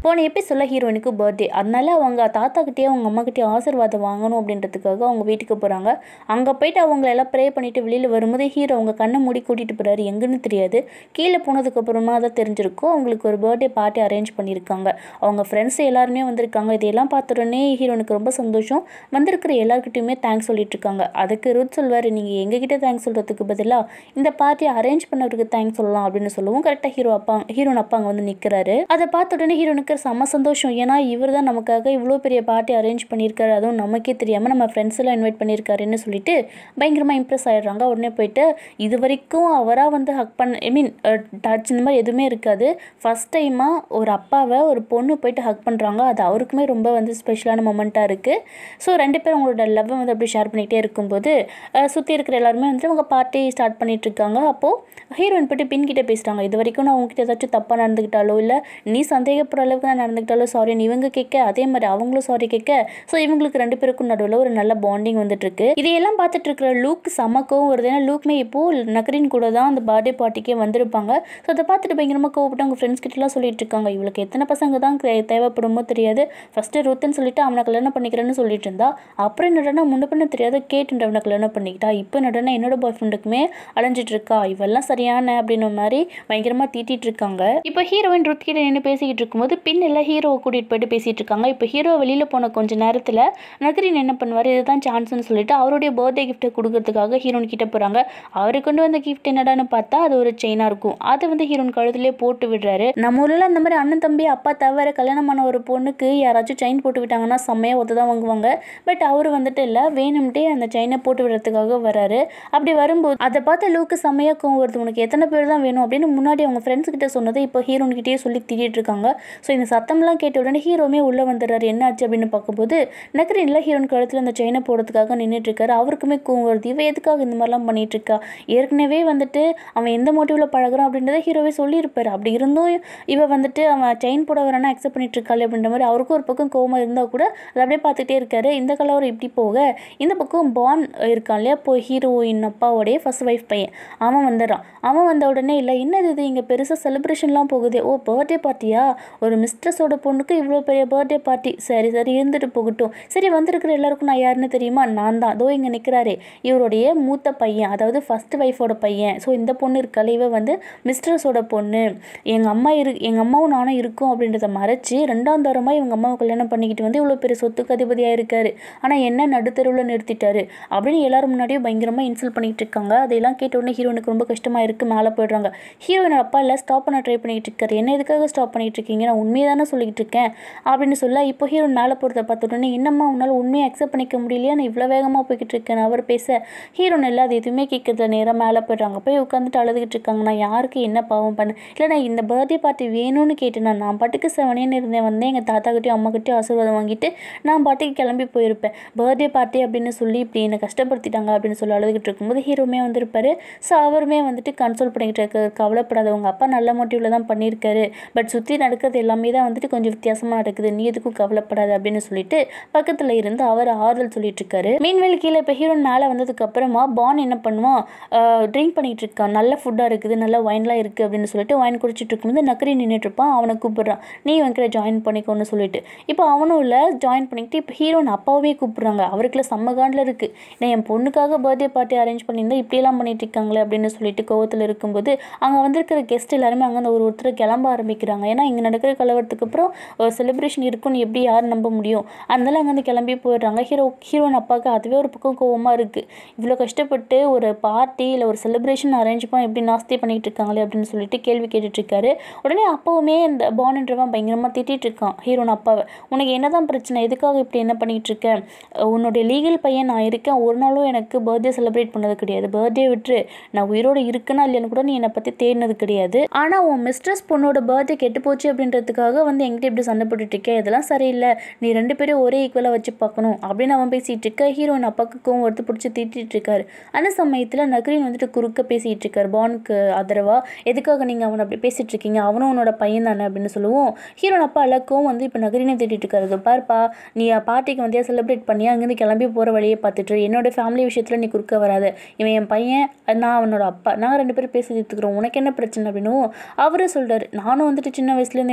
போன எபிசோடில் ஹீரோயினுக்கு பர்த்டே அதனால அவங்க தாத்தாக்கிட்டே அவங்க அம்மாக்கிட்டே ஆசீர்வாதம் வாங்கணும் அப்படின்றதுக்காக அவங்க வீட்டுக்கு போகிறாங்க அங்கே போயிட்டு அவங்கள எல்லாம் ப்ரே பண்ணிட்டு வெளியில் வரும்போது ஹீரோ அவங்க கண்ணை மூடி கூட்டிகிட்டு போகிறாரு எங்கன்னு தெரியாது கீழே போனதுக்கப்புறமா தான் தெரிஞ்சிருக்கும் அவங்களுக்கு ஒரு பர்த்டே பார்ட்டி அரேஞ்ச் பண்ணியிருக்காங்க அவங்க ஃப்ரெண்ட்ஸ் எல்லாருமே வந்திருக்காங்க இதையெல்லாம் பார்த்த உடனே ஹீரோனுக்கு ரொம்ப சந்தோஷம் வந்திருக்கிற எல்லாருக்கிட்டையுமே தேங்க்ஸ் சொல்லிட்டு இருக்காங்க அதுக்கு ரூத் சொல்வார் நீங்கள் எங்ககிட்ட தேங்க்ஸ் சொல்கிறதுக்கு பதிலாக இந்த பார்ட்டியை அரேஞ்ச் பண்ணவருக்கு தேங்க்ஸ் சொல்லலாம் அப்படின்னு சொல்லுவோம் கரெக்டாக ஹீரோ அப்பா ஹீரோன் அப்பா அங்கே வந்து நிற்கிறாரு அதை பார்த்த உடனே ஹீரோனுக்கு செம்ம சந்தோஷம் ஏன்னா இவர் தான் நமக்காக இவ்வளோ பெரிய பார்ட்டி அரேஞ்ச் பண்ணியிருக்காரு அதுவும் நமக்கே தெரியாமல் நம்ம ஃப்ரெண்ட்ஸ் எல்லாம் இன்வைட் பண்ணியிருக்காருன்னு சொல்லிட்டு பயங்கரமாக இம்ப்ரெஸ் ஆயிடுறாங்க உடனே போயிட்டு இது வரைக்கும் அவராக வந்து ஹக் பண்ண ஐ மீன் டச் இந்த மாதிரி எதுவுமே இருக்காது ஃபஸ்ட் டைமாக ஒரு அப்பாவை ஒரு பொண்ணு போயிட்டு ஹக் பண்ணுறாங்க அது அவருக்குமே ரொம்ப வந்து ஸ்பெஷலான மொமெண்ட்டாக இருக்குது ஸோ ரெண்டு பேரும் அவங்களோட லவ்வை வந்து அப்படி ஷேர் பண்ணிகிட்டே இருக்கும்போது சுற்றி இருக்கிற எல்லாருமே வந்துட்டு அவங்க பார்ட்டி ஸ்டார்ட் பண்ணிட்டு இருக்காங்க அப்போது ஹீரோயின் போயிட்டு பின் கிட்ட பேசுகிறாங்க இது வரைக்கும் நான் உங்ககிட்ட ஏதாச்சும் தப்பாக நடந்துக்கிட்டாலோ இல்லை நீ சந்தேகப்படுற அளவுக்கு நான் நடந்துக்கிட்டாலோ சாரி இவங்க கேட்க அதே மாதிரி அவங்களும் சாரி கேட்க ஸோ இவங்களுக்கு ரெண்டு பேருக்கும் நடுவில் ஒரு நல்ல பாண்டிங் வந்துட்டு இருக்கு இதையெல்லாம் பார்த்துட்டு இருக்கிற லூக் சமக்கவும் வருது ஏன்னா லூக்மே இப்போ நகரின் கூட தான் அந்த பர்த்டே பார்ட்டிக்கே வந்திருப்பாங்க ஸோ அதை பார்த்துட்டு பயங்கரமாக கோவப்பட்டு அவங்க ஃப்ரெண்ட்ஸ் கிட்டலாம் சொல்லிட்டு இருக்காங்க இவளுக்கு எத்தனை பசங்க தான் தே- தேவைப்படுமோ தெரியாது ஃபஸ்ட்டு ருத்துன்னு சொல்லிட்டு அவனை கல்யாணம் பண்ணிக்கிறேன்னு சொல்லிட்டு இருந்தா அப்புறம் என்னடனா முன்ன பண்ண தெரியாத கேட்டுன்றவனை கல்யாணம் பண்ணிக்கிட்டா இப்போ என்னடனா என்னோட பாய் ஃப்ரெண்டுக்குமே அலைஞ்சிட்டு இருக்கா இவெல்லாம் சரியான அப்படின்ற மாதிரி பயங்கரமாக தீட்டிட்டு இருக்காங்க இப்போ ஹீரோயின் ருத் கிட்ட நின்று பேசிக்கிட்டு இருக்கும்போது பின்னில் ஹீரோவை கூட்டிகிட்டு போயிட்டு பேசிகிட்டு இருக்காங்க இப்போ ஹீரோ வெளியில் போன கொஞ்ச நேரத்தில் நகரின் என்ன பண்ணுவார் இதுதான் சான்ஸ்னு சொல்லிட்டு அவருடைய பர்த்டே கிஃப்ட்டை கொடுக்கறதுக்காக ஹீரோன் கிட்ட போகிறாங்க அவர் கொண்டு வந்த கிஃப்ட் என்னடான்னு பார்த்தா அது ஒரு செயினாக இருக்கும் அதை வந்து ஹீரோன் கழுத்துலேயே போட்டு விடுறாரு நம்ம ஊரில் அந்த மாதிரி அண்ணன் தம்பி அப்பா தவிர கல்யாணமான ஒரு பொண்ணுக்கு யாராச்சும் செயின் போட்டு விட்டாங்கன்னா செம்மையாக ஒத்து தான் வாங்குவாங்க பட் அவர் வந்துட்டு இல்லை வேணும்ட்டே அந்த செயினை போட்டு விடுறதுக்காக வராரு அப்படி வரும்போது அதை பார்த்து லூக்கு செம்மையாக கோவம் வருது உனக்கு எத்தனை பேர் தான் வேணும் அப்படின்னு முன்னாடி அவங்க ஃப்ரெண்ட்ஸ் கிட்ட சொன்னதை இப்போ ஹீரோன் கிட்டேயே சொல்லி திட்டிட்டு இருக்காங்க ஸோ இந்த சத்தம்லாம் கேட்ட உடனே ஹீரோமே உள்ளே வந்துடுறாரு என்ன ஆச்சு அப்படின்னு பார்க்கும்போது நக்கரின்ல ஹீரோன் கழுத்தில் அந்த செயினை போடுறதுக்காக நின்றுட்டு இருக்காரு அவருக்குமே கோவம் வருது இவ எதுக்காக இந்த மாதிரிலாம் பண்ணிட்டு இருக்கா ஏற்கனவே வந்துட்டு அவன் எந்த மோட்டிவில் பழகுறான் அப்படின்றத ஹீரோவே சொல்லியிருப்பாரு அப்படி இருந்தும் இவ வந்துட்டு அவன் செயின் போட வரானா அக்செப்ட் பண்ணிட்டு இருக்காள் அப்படின்ற மாதிரி அவருக்கும் ஒரு பக்கம் கோவமாக இருந்தால் கூட அதை அப்படியே பார்த்துட்டே இருக்காரு இந்த கலவரம் இப்படி போக இந்த பக்கம் பான் இருக்கான் இல்லையா இப்போ ஹீரோயின் அப்பாவோடைய ஃபர்ஸ்ட் ஒய்ஃப் பையன் அவன் வந்துடுறான் அவன் வந்த உடனே இல்லை என்னது இது இங்கே பெருசாக செலிப்ரேஷன்லாம் போகுது ஓ பர்த்டே பார்ட்டியா ஒரு மிஸ்ட்ரஸோட பொண்ணுக்கு இவ்வளோ பெரிய பர்த்டே பார்ட்டி சரி சரி இருந்துட்டு போகட்டும் சரி வந்திருக்கிற எல்லாருக்கும் நான் யாருன்னு தெரியுமா நான் தான் அதோ இங்கே நிற்கிறாரே இவருடைய மூத்த பையன் அதாவது ஃபர்ஸ்ட் ஒய்ஃபோட பையன் ஸோ இந்த பொண்ணு இருக்கால இவ வந்து மிஸ்ட்ரஸோட பொண்ணு எங்கள் அம்மா இரு எங்கள் அம்மாவும் நானும் இருக்கோம் அப்படின்றத மறைச்சு ரெண்டாம் தரமாக இவங்க அம்மாவை கல்யாணம் பண்ணிக்கிட்டு வந்து இவ்வளோ பெரிய சொத்துக்கு அதிபதியாக இருக்காரு ஆனால் என்ன நடுத்தருவில் நிறுத்திட்டாரு அப்படின்னு எல்லாரும் முன்னாடியும் பயங்கரமாக இன்சல்ட் பண்ணிட்டு இருக்காங்க அதையெல்லாம் கேட்ட உடனே ஹீரோனுக்கு ரொம்ப கஷ்டமாக இருக்குது மேலே போயிடுறாங்க ஹீரோயின் அப்பா இல்லை ஸ்டாப் பண்ண ட்ரை பண்ணிட்டு இருக்காரு என்ன எதுக்காக ஸ்டாப் பண்ணிட்டு இருக்கீங்க நான் உண்மையை தானே சொல்லிட்டு இருக்கேன் அப்படின்னு சொல்ல இப்போ ஹீரோயின் மேலே போகிறத பார்த்த உடனே என்னம்மா உன்னால் உண்மையை அக்செப்ட் பண்ணிக்க முடியலையா நான் இவ்வளோ வேகமாக போய்கிட்டு இருக்கேன் அவர் பேச ஹீரோன் எல்லாம் அது எதுவுமே கேட்கறத நேராக மேலே போயிடுறாங்க போய் உட்காந்துட்டு அழுதுகிட்டு இருக்காங்க நான் யாருக்கு என்ன பாவம் பண்ணேன் இல்லை நான் இந்த பர்த்டே பார்ட்டி வேணும்னு கேட்டேன் நான் நான் பாட்டுக்கு செவனேன்னு இருந்தேன் வந்தேன் எங்கள் தாத்தாக்கிட்டையும் அம்மாக்கிட்டையும் ஆசீர்வாதம் வாங்கிட்டு நான் பாட்டுக்கு கிளம்பி போயிருப்பேன் பர்த்டே பார்ட்டி அப்படின்னு சொல்லி இப்படி என்னை கஷ்டப்படுத்திட்டாங்க அப்படின்னு சொல்லி அழுதுகிட்டு இருக்கும்போது ஹீரோமே வந்திருப்பாரு ஸோ அவருமே வந்துட்டு கன்சோல் பண்ணிக்கிட்டு இருக்காரு கவலைப்படாத உங்கள் அப்பா நல்ல மோட்டிவில் தான் பண்ணியிருக்காரு பட் சுற்றி நடக்கிறது எல்லாமே தான் வந்துட்டு கொஞ்சம் வித்தியாசமாக நடக்குது நீ எதுக்கும் கவலைப்படாத அப்படின்னு சொல்லிட்டு பக்கத்தில் இருந்து அவர் ஆறுதல் சொல்லிட்டு இருக்காரு மீன்வெளி கீழே இப்போ ஹீரோன் மேலே வந்ததுக்கு அப்புறமா பான் என்ன பண்ணுவான் ட்ரிங்க் பண்ணிட்டு இருக்கான் நல்ல ஃபுட்டாக இருக்குது நல்ல ஒயின்லாம் இருக்குது அப்படின்னு சொல்லிட்டு ஒயின் குடிச்சிட்டு இருக்கும்போது நக்கரி நின்றுட்டு இருப்பான் அவனை கூப்பிடுறான் நீ என்கிட்ட ஜாயின் பண்ணிக்கோன்னு சொல்லிட்டு இப்போ அவனும் இல்லை ஜாயின் பண்ணிக்கிட்டு இப்போ ஹீரோன் அப்பாவே கூப்பிடுறாங்க அவருக்குள்ள செம்ம காண்டில் இருக்குது நான் என் பொண்ணுக்காக பர்த்டே பார்ட்டி அரேஞ்ச் பண்ணியிருந்தா இப்படியெல்லாம் பண்ணிட்டு இருக்காங்களே அப்படின்னு சொல்லிட்டு கோவத்தில் இருக்கும்போது அங்கே வந்திருக்கிற கெஸ்ட் எல்லாருமே அங்கே ஒரு ஒருத்தர் கிளம்ப ஆரம்பிக்கிறாங்க ஏன்னா இங்கே நடக்கிற கலவரத்துக்கு அப்புறம் ஒரு செலிப்ரேஷன் இருக்குன்னு எப்படி யார் நம்ப முடியும் அதனால அங்கேருந்து கிளம்பி போயிடுறாங்க ஹீரோ ஹீரோன் அப்பாவுக்கு அதுவே ஒரு பக்கம் கோவமாக இருக்குது இவ்வளோ கஷ்டப்பட்டு ஒரு பார்ட்டி இல்லை ஒரு செலிப்ரேஷன் அரேஞ்ச் பண்ண எப்படி நாஸ்தி பண்ணிட்டு இருக்காங்களே அப்படின்னு சொல்லிட்டு கேள்வி கேட்டுட்டு இருக்காரு உடனே அப்போவுமே இந்த பானுன்றவன் பயங்கரமாக திட்டிட்டு இருக்கான் ஹீரோன் அப்பாவை உனக்கு என்னதான் பிரச்சனை எதுக்காக இப்படி என்ன பண்ணிட்டு இருக்க அஹ் உன்னுடைய லீகல் பையன் நான் இருக்கேன் ஒரு நாளும் எனக்கு பர்த்டே செலிப்ரேட் பண்ணது கிடையாது பர்த்டே விட்டுரு நான் உயிரோட இருக்கேனா இல்லைன்னு கூட நீ என்னை பற்றி தேடினது கிடையாது ஆனால் உன் மிஸ்ட்ரஸ் பொண்ணோட பர்த்டே கெட்டு போச்சு அப்படின்றதுக்காக வந்து என்கிட்ட இப்படி சண்டை போட்டுட்டு இருக்கேன் இதெல்லாம் சரியில்லை நீ ரெண்டு பேரும் ஒரே ஈக்குவலாக வச்சு பார்க்கணும் அப்படின்னு அவன் பேசிகிட்டு இருக்க ஹீரோயின் அப்பாவுக்கு கோவம் எடுத்து பிடிச்சி திட்டிட்டு இருக்காரு அந்த சமயத்தில் நக்ரீன் வந்துட்டு குறுக்க பேசிகிட்டு இருக்காரு பானுக்கு ஆதரவா எதுக்காக நீங்கள் அவனை அப்படி பேசிகிட்டு இருக்கீங்க அவனும் உன்னோட பையன் தானே அப்படின்னு சொல்லுவோம் ஹீரோன் அப்பா எல்லாக்கும் வந்து இப்போ நகரினை திட்டிட்டு இருக்காரு "இதோ பாருப்பா நீ பார்ட்டிக்கு வந்தியா செலிப்ரேட் பண்ணியா அங்கேருந்து கிளம்பி போகிற வழியை பார்த்துட்டு இரு. என்னோட ஃபேமிலி விஷயத்தில் நீ குறுக்க வராத இவன் என் பையன் நான் அவனோட அப்பா நாங்கள் ரெண்டு பேரும் பேசி தீர்த்துக்கிறோம் உனக்கு என்ன பிரச்சனை அப்படின்னும் அவரே சொல்கிறாரு நானும் வந்துட்டு சின்ன வயசுலேருந்து இந்த மாதிரி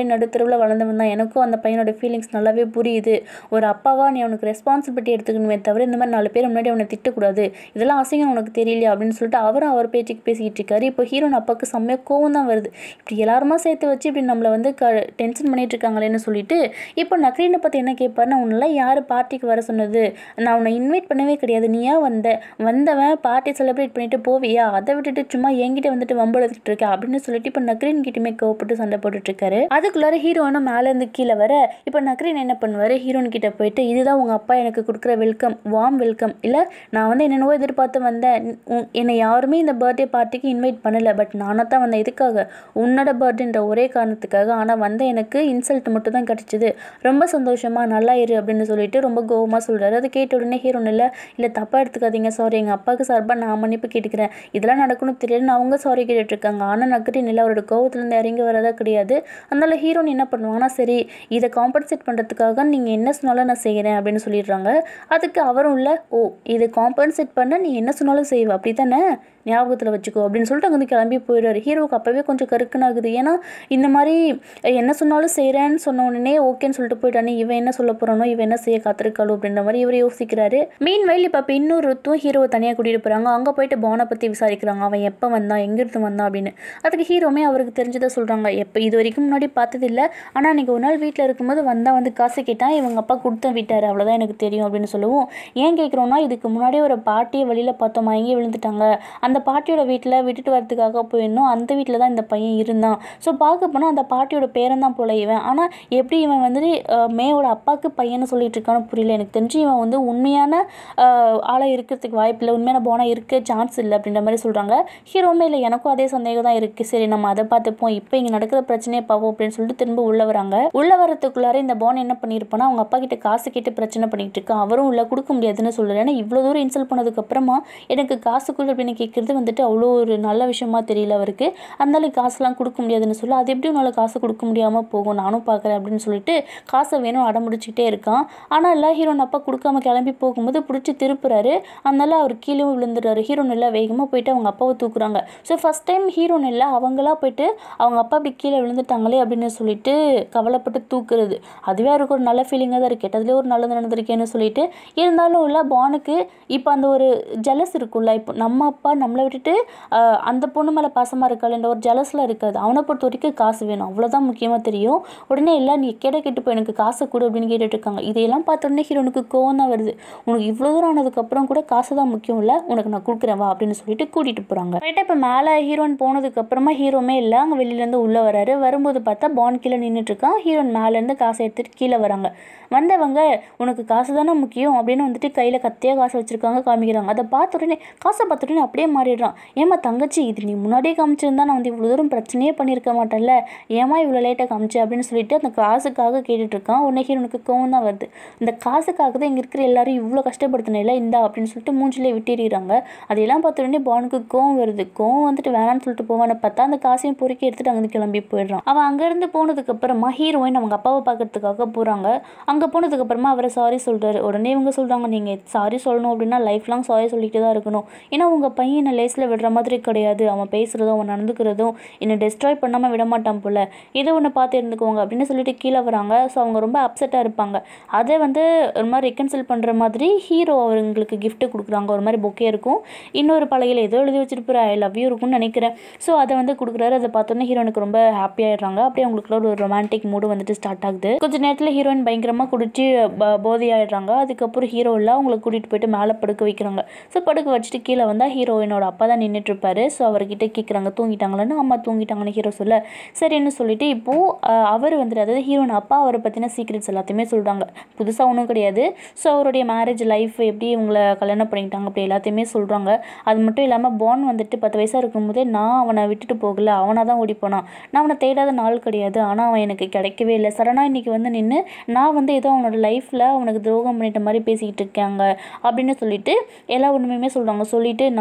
நடுத்தருவில் வளர்ந்தவன் தான் எனக்கும் அந்த பையனோட ஃபீலிங்ஸ் நல்லாவே புரியுது ஒரு அப்பாவா நீ அவனுக்கு ரெஸ்பான்சிபிலிட்டி எடுத்துக்கணுமே தவிர இந்த மாதிரி நாலு பேர் முன்னாடி அவனை திட்டக்கூடாது இதெல்லாம் அசிங்கம் உனக்கு தெரியலையா அப்படின்னு சொல்லிட்டு அவரும் அவர் பேச்சுக்கு பேசிக்கிட்டு இருக்காரு இப்போ ஹீரோன் அப்பாவுக்கு செம்மையாக கோவம் தான் வருது இப்படி எல்லாருமா சேர்த்து வச்சு இப்படி நம்மளை வந்து க டென்ஷன் பண்ணிட்டு இருக்காங்களேன்னு சொல்லிட்டு இப்போ நக்ரீனை பற்றி என்ன கேட்பாருன்னா உன்னெல்லாம் யார் பார்ட்டிக்கு வர சொன்னது நான் உன்னை இன்வைட் பண்ணவே கிடையாது நீ ஏன் வந்த வந்தவன் பார்ட்டி செலிப்ரேட் பண்ணிட்டு போவியா அதை விட்டுட்டு சும்மா என்கிட்ட வந்துட்டு வம்பெடுத்துட்டு இருக்க அப்படின்னு சொல்லிட்டு இப்போ நக்ரீன் கிட்டயுமே கோவப்பட்டு சண்டை போட்டுட்டு இருக்காரு அதுக்குள்ளார ஹீரோனும் மேலேருந்து கீழே வர இப்போ நக்ரீன் என்ன பண்ணுவார் ஹீரோன் கிட்ட போயிட்டு இதுதான் உங்கள் அப்பா எனக்கு கொடுக்குற வெல்கம் வார்ம் வெல்கம் இல்லை நான் வந்து என்னென்னவோ எதிர்பார்த்து வந்தேன் உன்- என்னை யாருமே இந்த பர்த்டே பார்ட்டிக்கு இன்வைட் பண்ணலை பட் நானாக தான் வந்தேன் எதுக்காக உன்னோட பர்த்டேன்ற ஒரே காரணத்துக்காக ஆனால் வந்த எனக்கு இன்சல்ட் மட்டும் தான் கிடச்சிது ரொம்ப சந்தோஷமா நல்லா இரு அப்படின்னு சொல்லிட்டு ரொம்ப கோவமாக சொல்கிறாரு அதை கேட்ட உடனே ஹீரோன் இல்லை இல்லை தப்பாக எடுத்துக்காதீங்க சாரி எங்கள் அப்பாவுக்கு சார்பாக நான் மன்னிப்பு கேட்டுக்கிறேன் இதெல்லாம் நடக்கணும் தெரியலன்னு அவங்க சாரி கேட்டுட்ருக்காங்க ஆனால் நக்கரின் இல்லை அவரோட கோவத்துலேருந்து இறங்கி வரதா கிடையாது அதனால ஹீரோன் என்ன பண்ணுவாங்கன்னா சரி இதை காம்பன்சேட் பண்ணுறதுக்காக நீங்கள் என்ன சொன்னாலும் நான் செய்கிறேன் அப்படின்னு சொல்லிடுறாங்க அதுக்கு அவரும் இல்லை ஓ இதை காம்பன்சேட் பண்ண நீ என்ன சொன்னாலும் செய்வ அப்படி தானே ஞாபகத்தில் வச்சுக்கோ அப்படின்னு சொல்லிட்டு அங்கே கிளம்பி போயிடுறாரு ஹீரோவுக்கு அப்போவே கொஞ்சம் கருக்குனாகுது ஏன்னா இந்த மாதிரி அஹ், என்ன சொன்னாலும் செய்கிறேன்னு சொன்ன உடனே ஓகேன்னு சொல்லிட்டு போயிட்டானே இவன் என்ன சொல்ல போகிறானோ இவன் என்ன செய்ய காத்திருக்காளோ அப்படின்ற மாதிரி இவர் யோசிக்கிறாரு மீன் வயல் இப்போ இன்னொரு ருத்தும் ஹீரோவை தனியாக கூட்டிகிட்டு போகிறாங்க அங்கே போயிட்டு பானை பற்றி விசாரிக்கிறாங்க அவன் எப்போ வந்தான் எங்கேருந்து வந்தான் அப்படின்னு அதுக்கு ஹீரோமே அவருக்கு தெரிஞ்சதை சொல்கிறாங்க எப்போ இது வரைக்கும் முன்னாடி பார்த்ததில்ல ஆனால் அன்றைக்கி ஒரு நாள் வீட்டில் இருக்கும்போது வந்தால் வந்து காசு கேட்டான் இவங்க அப்பா கொடுத்து விட்டார் அவ்வளோதான் எனக்கு தெரியும் அப்படின்னு சொல்லுவோம் ஏன் கேட்குறோன்னா இதுக்கு முன்னாடி ஒரு பாட்டியை வெளியில் பார்த்தோம் மயங்கி விழுந்துட்டாங்க அந்த பாட்டியோட வீட்டில் விட்டுட்டு வரதுக்காக போயிருந்தோம் அந்த வீட்டில் தான் இந்த பையன் இருந்தான் ஸோ பார்க்க போனால் அந்த பாட்டியோட பேரன் தான் போல இவன் ஆனால் எப்படி இவன் வந்துட்டு அஹ், மேயோட அப்பாவுக்கு பையனை சொல்லிட்டு இருக்கான்னு புரியல எனக்கு தெரிஞ்சு இவன் வந்து உண்மையான ஆஹ், ஆளாக இருக்கிறதுக்கு வாய்ப்பு இல்லை உண்மையான போனா இருக்க சான்ஸ் இல்லை அப்படின்ற மாதிரி சொல்கிறாங்க ஹீரோமே இல்லை எனக்கும் அதே சந்தேகம் தான் இருக்குது சரி நம்ம அதை பார்த்துப்போம் இப்போ இங்கே நடக்கிற பிரச்சனையை பார்ப்போம் அப்படின்னு சொல்லிட்டு திரும்ப உள்ளே வராங்க உள்ளே வரத்துக்குள்ளார இந்த போன் என்ன பண்ணியிருப்பானா அவங்க அப்பா கிட்ட காசு கேட்டு பிரச்சனை பண்ணிட்டு இருக்கு அவரும் இல்லை கொடுக்க முடியாதுன்னு சொல்லுறேன் ஏன்னா இவ்வளோ தூரம் இன்சல்ட் பண்ணதுக்கு அப்புறமா எனக்கு காசு கொடு அப்படின்னு கேட்குறது வந்துட்டு அவ்வளோ ஒரு நல்ல விஷயமா தெரியல அவருக்கு அதனால காசுலாம் கொடுக்க முடியாதுன்னு சொல்லி அது எப்படி உன்னால் காசு கொடுக்க முடியாமல் போகும் நானும் பார்க்குறேன் அப்படின்னு சொல்லிட்டு காசை வேணும் அடம்பிடிச்சிக்கிட்டே இருக்கான் ஆனால் எல்லா ஹீரோன் அப்பா கொடுக்காம கிளம்பி போகும்போது பிடிச்சி திருப்புறாரு அதனால அவர் கீழே விழுந்துடுறாரு ஹீரோன் எல்லாம் வேகமாக போயிட்டு அவங்க அப்பாவை தூக்குறாங்க ஸோ ஃபஸ்ட் டைம் ஹீரோன் எல்லாம் அவங்களா போயிட்டு அவங்க அப்பா அப்படி கீழே விழுந்துட்டாங்களே அப்படின்னு சொல்லிட்டு கவலைப்பட்டு தூக்குறது அதுவே அவருக்கு ஒரு நல்ல ஃபீலிங்காக தான் இருக்குது அதுலேயே ஒரு நல்லது நடந்திருக்கேன்னு சொல்லிட்டு இருந்தாலும் இல்லை பானுக்கு இப்போ அந்த ஒரு ஜலஸ் இருக்கும்ல இப்போ நம்ம அப்பா நம்மளை விட்டுட்டு ஆஹ், அந்த பொண்ணு மேலே பாசமாக இருக்காளன்ற ஒரு ஜலஸ்லாம் இருக்காது அவனை பொறுத்த வரைக்கும் காசு வேணும் அவ்வளோதான் முக்கியமாக தெரியும் உடனே எல்லாம் நீ கேட கேட்டு போய் எனக்கு காசை கொடு அப்படின்னு கேட்டுட்டு இருக்காங்க இதையெல்லாம் பார்த்த உடனே ஹீரோனுக்கு கோவம் தான் வருது உனக்கு இவ்வளோ தூரம் ஆனதுக்கப்புறம் கூட காசு தான் முக்கியம் இல்லை உனக்கு நான் கொடுக்குறேன் வா அப்படின்னு சொல்லிட்டு கூட்டிகிட்டு போகிறாங்க ரைட்டாக இப்போ மேலே ஹீரோயின் போனதுக்கப்புறமா ஹீரோமே இல்லை அங்கே வெளியிலேருந்து உள்ளே வராரு வரும்போது பார்த்தா பான் கீழே நின்றுட்டு இருக்கான் ஹீரோயின் மேலேருந்து காசை எடுத்துகிட்டு கீழே வராங்க வந்தவங்க உனக்கு காசு தானே முக்கியம் அப்படின்னு வந்துட்டு கையில் கத்தியாக காசு வச்சுருக்காங்க காமிக்கிறாங்க அதை பார்த்த உடனே காசை பார்த்த உடனே அப்படியே மாறிடுறான் ஏமா தங்கச்சி இது நீ முன்னாடியே காமிச்சிருந்தா நான் வந்து இவ்வளோ தூரம் பிரச்சனையே பண்ணியிருக்க மாட்டேன்ல ஏமா இவ்வளோ லேட்டாக காமிச்சு அப்படின்னு சொல்லிட்டு அந்த காசுக்காக கேட்டுட்டு இருக்கான் உடனே ஹீரோனுக்கு கோவம் தான் வருது இந்த காசுக்காக தான் இங்கே இருக்கிற எல்லாரும் இவ்வளோ கஷ்டப்படுத்தினில்ல இந்தா அப்படின்னு சொல்லிட்டு மூஞ்சிலே விட்டிடுறாங்க அதையெல்லாம் பார்த்த உடனே பானுக்கு கோவம் வருது கோவம் வந்துட்டு வேணாம்னு சொல்லிட்டு போவான்னு பார்த்தா அந்த காசையும் பொறுக்கி எடுத்துட்டு அங்கே கிளம்பி போயிடுறான் அவன் அங்கேருந்து போனதுக்கு அப்புறமா ஹீரோயின் அவங்க அப்பாவை பார்க்கறதுக்காக போகிறாங்க அங்கே போனதுக்கு அப்புறமா அவரை சாரி சொல்றாரு உடனே இவங்க சொல்கிறாங்க நீங்கள் சாரி சொல்லணும் அப்படின்னா லைஃப் லாங் சாரி சொல்லிட்டு தான் இருக்கணும் ஏன்னா உங்கள் பையன் என்னை லேஸில் விடுற மாதிரி கிடையாது அவன் பேசுகிறதும் அவன் நடந்துக்கிறதும் என்னை டெஸ்ட்ராய் பண்ணாமல் விட மாட்டான் போல இதை ஒன்று பார்த்து இருந்துக்கோங்க அப்படின்னு சொல்லிட்டு கீழே வராங்க ஸோ அவங்க ரொம்ப அப்செட்டாக இருப்பாங்க அதை வந்து ஒரு மாதிரி ரெக்கன்சில் பண்ணுற மாதிரி ஹீரோ அவங்களுக்கு gift கொடுக்குறாங்க ஒரு மாதிரி பொக்கே இருக்கும் இன்னொரு பலகையில் ஏதோ எழுதி வச்சிருப்பாரு ஐ லவ் யூ இருக்கும்னு நினைக்கிறேன் ஸோ அதை வந்து கொடுக்குறாரு அதை பார்த்தோன்னே ஹீரோனுக்கு ரொம்ப ஹாப்பி ஆயிடுறாங்க அப்படியே அவங்களுக்குள்ள ஒரு ரொமான்டிக் மூடு வந்துட்டு ஸ்டார்ட் ஆகுது கொஞ்ச நேரத்தில் ஹீரோயின் பயங்கரமாக குடிச்சு ப- போதை ஆயிடுறாங்க அதுக்கப்புறம் ஹீரோ எல்லாம் அவங்களை கூட்டிகிட்டு போயிட்டு மேலே படுக்க வைக்கிறாங்க ஸோ படுக்க வச்சுட்டு கீழே வந்தால் ஹீரோயினோட அப்பா தான் நின்றுட்டு இருப்பாரு ஸோ அவர்கிட்ட கேட்குறாங்க தூங்கிட்டாங்களான்னு அம்மா தூங்கிட்டாங்கன்னு ஹீரோ சொல்ல சரின்னு சொல்லிட்டு இப்போது அவர் வந்துட்டு அதாவது ஹீரோயின் அப்பா அவரை பற்றின சீக்ரெட்ஸ் எல்லாத்தையுமே சொல்கிறாங்க புதுசாக ஒன்றும் கிடையாது ஸோ அவருடைய மேரேஜ் லைஃப் எப்படி இவங்களை கல்யாணம் பண்ணிக்கிட்டாங்க அப்படி எல்லாத்தையுமே சொல்கிறாங்க அது மட்டும் இல்லாமல் பான் வந்துட்டு பத்து வயசாக இருக்கும்போதே நான் அவனை விட்டுட்டு போகல அவனாக தான் ஓடி போனான் நான் அவனை தேடாத நாள் கிடையாது ஆனால் அவன் எனக்கு கிடைக்கவே இல்லை சடனாக இன்னைக்கு வந்து நின்று நான் வந்து ஏதோ அவனோட லைஃப்பில் அவனுக்கு துரோகம் பண்ணிட்ட மாதிரி பேசிக்கிட்டு இருக்காங்க அப்படின்னு சொல்லிட்டு எல்லா உண்மையுமே சொல்கிறாங்க சொல்லிட்டு நம்ம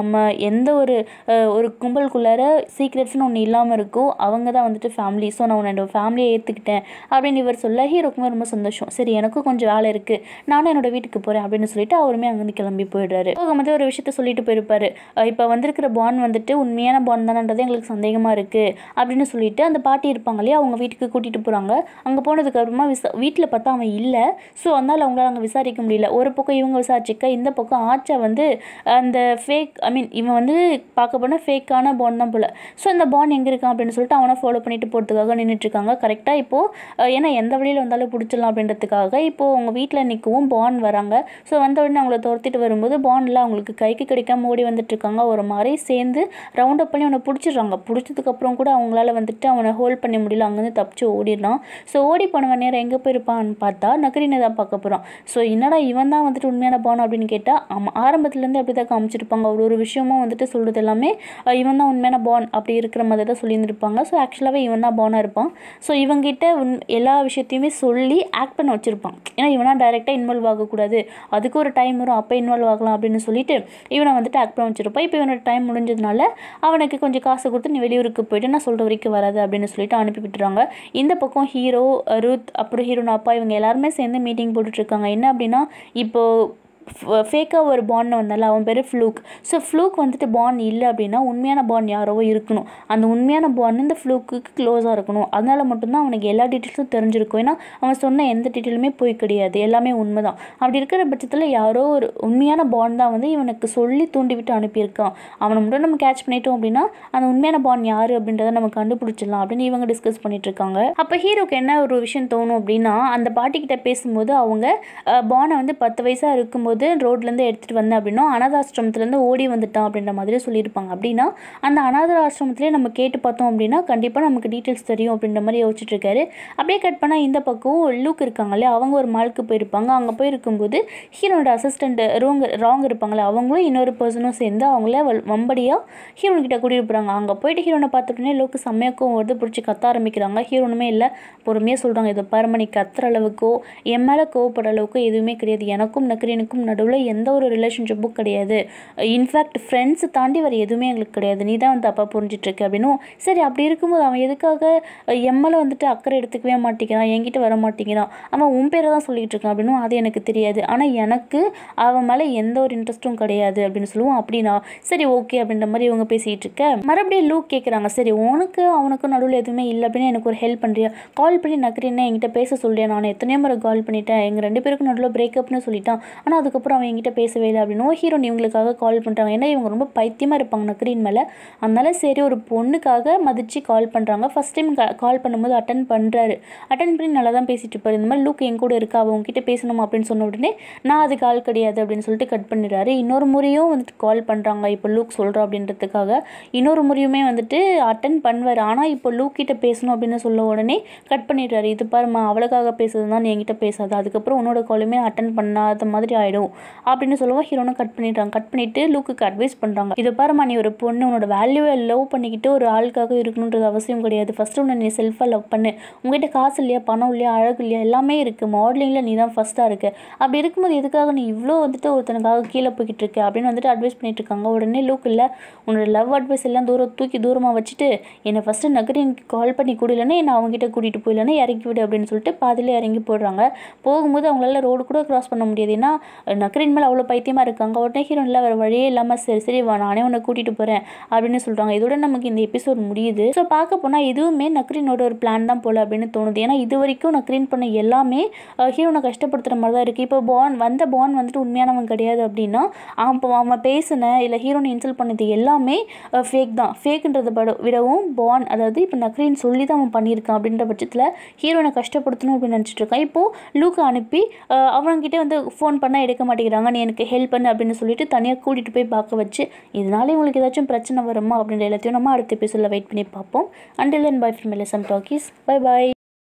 எந்த ஒரு அஹ், ஒரு கும்பலுக்குள்ளார சீக்ரெட்ஸ்னு ஒன்று இல்லாமல் இருக்கோ அவங்க தான் வந்துட்டு ஃபேமிலி ஸோ நான் உன்னோட ஃபேமிலியை ஏற்றுக்கிட்டேன் அப்படின்னு இவர் சொல்ல ஹீரோக்குமே ரொம்ப சந்தோஷம் சரி எனக்கும் கொஞ்சம் வேலை இருக்குது நானும் என்னோட வீட்டுக்கு போகிறேன் அப்படின்னு சொல்லிட்டு அவருமே அங்கேருந்து கிளம்பி போயிடுறாரு போகும்போது ஒரு விஷயத்த சொல்லிட்டு போயிருப்பாரு அஹ் இப்போ வந்திருக்கிற பாண்ட் வந்துட்டு உண்மையான பாண்ட் தானன்றது எங்களுக்கு சந்தேகமாக இருக்குது அப்படின்னு சொல்லிட்டு அந்த பாட்டி இருப்பாங்க இல்லையா அவங்க வீட்டுக்கு கூட்டிகிட்டு போகிறாங்க அங்கே போனதுக்கு அப்புறமா விசா வீட்டில் பார்த்தா அவன் இல்லை ஸோ அதனால் அவங்களால அங்கே விசாரிக்க முடியல ஒரு பக்கம் இவங்க விசாரிச்சிக்க இந்த பக்கம் ஆச்சா வந்து அந்த ஃபேக் ஐ மீன் இவன் வந்து பார்க்க போனால் ஃபேக்கான பாண்ட் தான் போல் ஸோ அந்த பாண்ட் எங்கே இருக்கான் அப்படின்னு சொல்லிட்டு அவனை ஃபாலோ பண்ணிட்டு போகிறதுக்காக நின்றுட்டுருக்காங்க கரெக்டாக இப்போது ஏன்னா எந்த வழியில் வந்தாலும் பிடிச்சிடலாம் அப்படின்றதுக்காக இப்போது அவங்க வீட்டில் நிற்கவும் பாண்ட் வராங்க ஸோ வந்த உடனே அவங்கள துரத்திட்டு வரும்போது பாண்டில் அவங்களுக்கு கைக்கு கிடைக்காம ஓடி வந்துட்டு இருக்காங்க ஒரு மாதிரி சேர்ந்து ரவுண்ட் அப் பண்ணி அவனை பிடிச்சிடுறாங்க பிடிச்சதுக்கப்புறம் கூட அவங்களால வந்துட்டு அவனை ஹோல்ட் பண்ண முடியல அங்கேருந்து தப்பிச்சு ஓடிடுறான் ஸோ ஓடி போனவன் நேரம் எங்கே போயிருப்பான்னு பார்த்தா நகரினை தான் பார்க்க போகிறான் ஸோ என்னடா இவன் தான் வந்துட்டு உண்மையான பானம் அப்படின்னு கேட்டால் ஆமாம் ஆரம்பத்துலேருந்து அப்படி தான் காமிச்சிருப்பாங்க ஒரு ஒரு விஷயமும் வந்துட்டு சொல்கிறது எல்லாமே அஹ் இவன் தான் உண்மையான பான் அப்படி இருக்கிற மாதிரி தான் சொல்லியிருந்திருப்பாங்க ஸோ ஆக்சுவலாகவே இவன் தான் பானாக இருப்பான் ஸோ இவங்கிட்ட உன் எல்லா விஷயத்தையுமே சொல்லி ஆக்ட் பண்ண வச்சுருப்பான் ஏன்னா இவனா டைரெக்டாக இன்வால்வ் ஆகக்கூடாது அதுக்கு ஒரு டைம் வரும் அப்போ இன்வால்வ் ஆகலாம் அப்படின்னு சொல்லிட்டு இவனை வந்துட்டு ஆக்ட் பண்ண வச்சிருப்பான் இப்போ இவனோட டைம் முடிஞ்சதுனால அவனுக்கு கொஞ்சம் காசு கொடுத்து நீ வெளியூருக்கு போயிட்டு நான் சொல்கிற வரைக்கும் வராது அப்படின்னு சொல்லிட்டு அனுப்பி விட்டுறாங்க இந்த பக்கம் ஹீரோ ருத் அப்புறம் ஹீரோன் அப்பா இவங்க எல்லாருமே சேர்ந்து மீட்டிங் போட்டுட்ருக்காங்க என்ன அப்படின்னா இப்போது ஃபேக்காக ஒரு பாண்ட் வந்தால அவன் பேர் ஃப்ளூக் ஸோ ஃப்ளூக் வந்துட்டு பாண்ட் இல்லை அப்படின்னா உண்மையான பாண்ட் யாரோ இருக்கணும் அந்த உண்மையான பாண்ட் இந்த ஃப்ளூக்குக்கு க்ளோஸாக இருக்கணும் அதனால மட்டும்தான் அவனுக்கு எல்லா டீட்டெயில்ஸும் தெரிஞ்சிருக்கும் ஏன்னா அவன் சொன்ன எந்த டீட்டெயிலுமே போய் கிடையாது எல்லாமே உண்மை தான் அப்படி இருக்கிற பட்சத்தில் யாரோ ஒரு உண்மையான பாண்ட் தான் வந்து இவனுக்கு சொல்லி தூண்டிவிட்டு அனுப்பியிருக்கான் அவனை மட்டும் நம்ம கேட்ச் பண்ணிட்டோம் அப்படின்னா அந்த உண்மையான பாண்ட் யார் அப்படின்றத நம்ம கண்டுபிடிச்சிடலாம் அப்படின்னு இவங்க டிஸ்கஸ் பண்ணிட்டு இருக்காங்க அப்போ ஹீரோக்கு என்ன ஒரு விஷயம் தோணும் அப்படின்னா அந்த பாட்டிக்கிட்ட பேசும்போது அவங்க பானை வந்து பத்து வயசாக இருக்கும்போது ரோட்லேருந்து எடுத்துகிட்டு வந்தேன் அப்படின்னா அனாதாசிரமத்துலேருந்து ஓடி வந்துட்டான் அப்படின்ற மாதிரி சொல்லியிருப்பாங்க அப்படின்னா அந்த அனாத ஆசிரமத்திலே நம்ம கேட்டு பார்த்தோம் அப்படின்னா கண்டிப்பாக நமக்கு டீட்டெயில்ஸ் தெரியும் அப்படின்ற மாதிரி யோசிச்சுட்டு இருக்காரு அப்படியே கட் பண்ணால் இந்த பக்கம் லூக் இருக்காங்களே அவங்க ஒரு மாலுக்கு போயிருப்பாங்க அங்கே போயிருக்கும்போது ஹீரோனோட அசிஸ்டண்ட் ரோங் ராங் இருப்பாங்களே அவங்களும் இன்னொரு பர்சனும் சேர்ந்து அவங்கள வல்- வம்படியாக ஹீரோன் கிட்ட கூட்டிட்டு போகிறாங்க அங்கே போயிட்டு ஹீரோனை பார்த்த உடனே லோக்கு செம்மையாக்கும் வருது பிடிச்சி கத்த ஆரம்பிக்கிறாங்க ஹீரோனுமே இல்லை பொறுமையாக சொல்கிறாங்க இதை பாருமா நீ கத்துற அளவுக்கோ என் மேலே கோவப்படுற அளவுக்கோ எதுவுமே கிடையாது எனக்கும் நக்கரீனுக்கும் நடுவில் எந்த ஒரு ரிலேஷன்ஷிப்பும் கிடையாது இன்ஃபேக்ட் ஃப்ரெண்ட்ஸை தாண்டி வேறு எதுவுமே எங்களுக்கு கிடையாது நீ தான் வந்து தப்பாக புரிஞ்சிட்டு இருக்க அப்படின்னும் சரி அப்படி இருக்கும்போது அவன் எதுக்காக எம்எல்ஏ வந்துட்டு அக்கறை எடுத்துக்கவே மாட்டேங்கிறான் என்கிட்ட வர மாட்டேங்கிறான் அவன் உன் பேரை தான் சொல்லிட்டு இருக்கான் அப்படின்னும் அது எனக்கு தெரியாது ஆனால் எனக்கு அவன் மேலே எந்த ஒரு இன்ட்ரெஸ்ட்டும் கிடையாது அப்படின்னு சொல்லுவோம் அப்படின்னா சரி ஓகே அப்படின்ற மாதிரி இவங்க பேசிகிட்டு இருக்க மறுபடியும் லூக் கேட்குறாங்க சரி உனக்கு அவனுக்கு நடுவில் எதுவுமே இல்லை அப்படின்னு எனக்கு ஒரு ஹெல்ப் பண்ணுறியா கால் பண்ணி நக்கறின்னு என்கிட்ட பேச சொல்லியா நான் எத்தனையோ முறை கால் பண்ணிட்டேன் எங்கள் ரெண்டு பேருக்கும் நடுவில் பிரேக்கப்னு சொல்லிட்டான் ஆனால் அதுக்கப்புறம் அவன் என்கிட்ட பேசவே இல்லை அப்படின்னு ஹீரோன் இவங்களுக்காக கால் பண்ணுறாங்க ஏன்னா இவங்க ரொம்ப பைத்தியமாக இருப்பாங்க நக்கரின் மேலே அதனால சரி ஒரு பொண்ணுக்காக மதித்து கால் பண்ணுறாங்க ஃபஸ்ட் டைம் கால் பண்ணும்போது அட்டன் பண்ணுறாரு அட்டன் பண்ணி நல்லா தான் பேசிட்டு இருப்பாரு இந்த மாதிரி லூக் என் கூட இருக்கா அவ உங்ககிட்ட பேசணுமா அப்படின்னு சொன்ன உடனே நான் அது கால் கிடையாது அப்படின்னு சொல்லிட்டு கட் பண்ணிடுறாரு இன்னொரு முறையும் வந்துட்டு கால் பண்ணுறாங்க இப்போ லூக் சொல்கிறோம் அப்படின்றதுக்காக இன்னொரு முறையுமே வந்துட்டு அட்டன் பண்ணுவார் ஆனால் இப்போ லூக் கிட்ட பேசணும் அப்படின்னு சொல்ல உடனே கட் பண்ணிடுறாரு இது பாருமா அவளுக்காக பேசுறது தான் நீ என்கிட்ட பேசாத அதுக்கப்புறம் உன்னோட காலுமே அட்டன் பண்ணாத மாதிரி ஆகிடும் அப்படின்னு சொல்லவும் ஹீரோனை கட் பண்ணிடுறாங்க கட் பண்ணிட்டு லூக்குக்கு அட்வைஸ் பண்ணுறாங்க இது பாருமா நீ ஒரு பொண்ணு உன்னோட வேல்யூவை லவ் பண்ணிக்கிட்டு ஒரு ஆளுக்காக இருக்கணுன்றது அவசியம் கிடையாது ஃபஸ்ட்டு உன்னை நீ செல்ஃபாக லவ் பண்ணு உங்ககிட்ட காசு இல்லையா பணம் இல்லையா அழகு இல்லையா எல்லாமே இருக்குது மாடலிங்கில் நீ தான் ஃபஸ்ட்டாக இருக்க அப்படி இருக்கும்போது எதுக்காக நீ இவ்வளோ வந்துட்டு ஒருத்தனுக்காக கீழே போய்கிட்டு இருக்க அப்படின்னு வந்துட்டு அட்வைஸ் பண்ணிட்டு இருக்காங்க உடனே லூக் இல்லை உன்னோட லவ் அட்வைஸ் எல்லாம் தூரம் தூக்கி தூரமாக வச்சுட்டு என்னை ஃபஸ்ட்டு நகரினுக்கு கால் பண்ணி கூடலன்னா என்னை அவங்ககிட்ட கூட்டிகிட்டு போயிடலன்னா இறக்கி விடு அப்படின்னு சொல்லிட்டு பாதியிலே இறங்கி போடுறாங்க போகும்போது அவங்களால ரோடு கூட கிராஸ் பண்ண முடியாது ஏன்னா நக்கரின் மேலே அவ்வளோ பைத்தியமாக இருக்காங்க உடனே ஹீரோன் இல்லை வேறு வழியே இல்லாமல் சரி சரி வா நானே உன்னை கூட்டிகிட்டு போகிறேன் அப்படின்னு சொல்கிறாங்க இதோட நமக்கு இந்த எபிசோட் முடியுது ஸோ பார்க்க போனால் இதுவுமே நக்ரீனோட ஒரு பிளான் தான் போல அப்படின்னு தோணுது ஏன்னா இது வரைக்கும் நக்ரீன் பண்ண எல்லாமே அஹ், ஹீரோனை கஷ்டப்படுத்துகிற மாதிரி தான் இருக்குது இப்போ பான் வந்த பான் வந்துட்டு உண்மையானவன் கிடையாது அப்படின்னா அப்போ அவன் பேசின இல்லை ஹீரோனை இன்சல்ட் பண்ணது எல்லாமே ஃபேக் தான் ஃபேக்குன்றதை பட விடவும் பான் அதாவது இப்போ நக்ரீன் சொல்லி தான் அவன் பண்ணியிருக்கான் அப்படின்ற பட்சத்தில் ஹீரோனை கஷ்டப்படுத்தணும் அப்படின்னு நினச்சிட்டு இருக்கான் இப்போது லூக்கை அனுப்பி அஹ், அவன்கிட்ட வந்து ஃபோன் பண்ணால் எடுக்க மாட்டேங்கிறாங்க நீ எனக்கு ஹெல்ப் பண்ணு அப்படின்னு சொல்லிட்டு தனியாக கூட்டிகிட்டு போய் பார்க்க வச்சு இதனால இவங்களுக்கு ஏதாச்சும் பிரச்சனை வருமா அப்படின்ற எல்லாத்தையும் நம்ம அடுத்த எபிசோடில் வெயிட் பண்ணி பார்ப்போம் until and bye from LSM talkies bye by